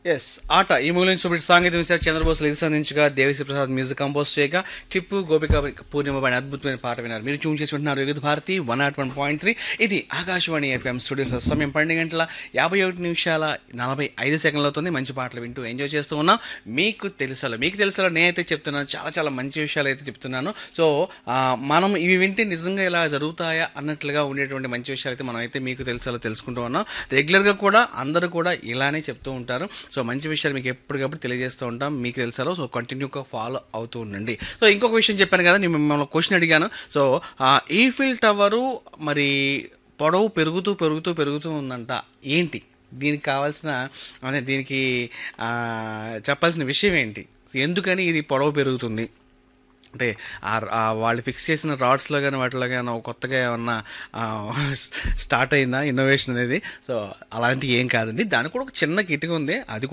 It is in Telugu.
ఎస్ ఆట ఈ మూవీ నుంచి ఇప్పుడు సాంగీతం విశాఖ చంద్రబోస్ లిరిక్స్ అందించగా దేవిశ్రీ ప్రసాద్ మ్యూజిక్ కంపోజ్ చేయగా టిప్పు గోపిక పూర్ణిమ పైన అద్భుతమైన పాట విన్నారు మీరు చూన్ చేసి వింటున్నారు Vividh Bharati one not one point three ఇది ఆకాశవాణి ఎఫ్ఎం స్టూడియో సమయం పన్నెండు గంటల యాభై ఒకటి నిమిషాల నలభై ఐదు సెకండ్లు అవుతుంది మంచి పాటలు వింటూ ఎంజాయ్ చేస్తూ ఉన్నాం మీకు తెలుసలో మీకు తెలుసలో నేనైతే చెప్తున్నాను చాలా చాలా మంచి విషయాలు అయితే చెప్తున్నాను సో ఆ, మనం ఇవి వింటే నిజంగా ఇలా జరుగుతాయా అన్నట్లుగా ఉండేటువంటి మంచి విషయాలు అయితే మనం అయితే మీకు తెలుసలో తెలుసుకుంటూ ఉన్నాం రెగ్యులర్గా కూడా అందరూ కూడా ఇలానే చెప్తూ ఉంటారు సో మంచి విషయాలు మీకు ఎప్పటికప్పుడు తెలియజేస్తూ ఉంటాం మీకు తెలుసాలో సో కంటిన్యూగా ఫాలో అవుతూ ఉండండి సో ఇంకొక విషయం చెప్పాను కదా నేను మిమ్మల్ని క్వశ్చన్ అడిగాను సో ఆ, ఈఫిల్ టవరు మరి పొడవు పెరుగుతూ పెరుగుతూ పెరుగుతూ ఉందంట ఏంటి దీనికి కావాల్సిన అదే దీనికి ఆ, చెప్పాల్సిన విషయం ఏంటి ఎందుకని ఇది పొడవు పెరుగుతుంది అంటే ఆ- ఆ వాళ్ళు ఫిక్స్ చేసిన రాడ్స్లో కానీ వాటిలో కానీ ఒక కొత్తగా ఏమన్నా ఆ, స్టార్ట్ అయిందా ఇన్నోవేషన్ అనేది సో అలాంటివి ఏం కాదండి దానికి కూడా ఒక చిన్న కిటిక ఉంది అది